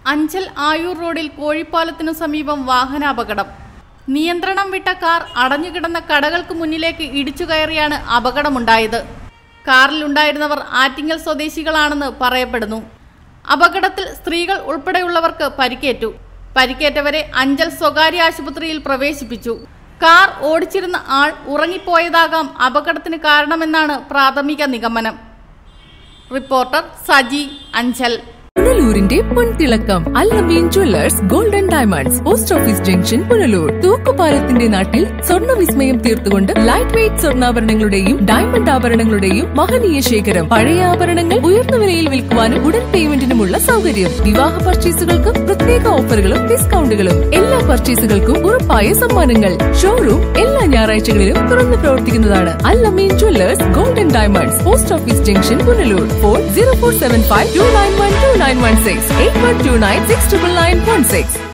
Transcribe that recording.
അഞ്ചൽ ആയൂർ റോഡിൽ കോഴിപ്പാലത്തിനു സമീപം വാഹനാപകടം നിയന്ത്രണം വിട്ട കാർ അടഞ്ഞുകിടന്ന കടകൾക്ക് മുന്നിലേക്ക് ഇടിച്ചു കയറിയാണ് അപകടമുണ്ടായത് കാറിലുണ്ടായിരുന്നവർ ആറ്റിങ്ങൽ സ്വദേശികളാണെന്ന് പറയപ്പെടുന്നു അപകടത്തിൽ സ്ത്രീകൾ ഉൾപ്പെടെയുള്ളവർക്ക് പരിക്കേറ്റു പരിക്കേറ്റവരെ അഞ്ചൽ സ്വകാര്യ ആശുപത്രിയിൽ പ്രവേശിപ്പിച്ചു കാർ ഓടിച്ചിരുന്ന ആൾ ഉറങ്ങിപ്പോയതാകാം അപകടത്തിന് കാരണമെന്നാണ് പ്രാഥമിക നിഗമനം റിപ്പോർട്ടർ സജി അഞ്ചൽ പുനലൂരിന്റെ പൊൻതിളക്കം Allameen jewellers golden diamonds post office junction Punalur തൂക്കുപാലത്തിന്റെ നാട്ടിൽ സ്വർണ്ണ വിസ്മയം തീർത്തുകൊണ്ട് ലൈറ്റ് വെയ്റ്റ് സ്വർണ്ണാഭരണങ്ങളുടെയും ഡയമണ്ട് ആഭരണങ്ങളുടെയും മഹനീയ ശേഖരം പഴയ ആഭരണങ്ങൾ ഉയർന്ന വിലയിൽ വിൽക്കുവാനും ഉടൻ പേയ്മെന്റിനുമുള്ള സൗകര്യം വിവാഹ പർച്ചേസുകൾക്കും പ്രത്യേക ഓഫറുകളും ഡിസ്കൗണ്ടുകളും എല്ലാ പർച്ചേസുകൾക്കും ഉറപ്പായ സമ്മാനങ്ങൾ ഷോറൂം എല്ലാ ഞായറാഴ്ചകളിലും തുറന്നു പ്രവർത്തിക്കുന്നതാണ് Allameen jewellers golden diamonds post office junction Punalur phone zero four seven five two nine one two nine one six eight one two nine six triple nine one six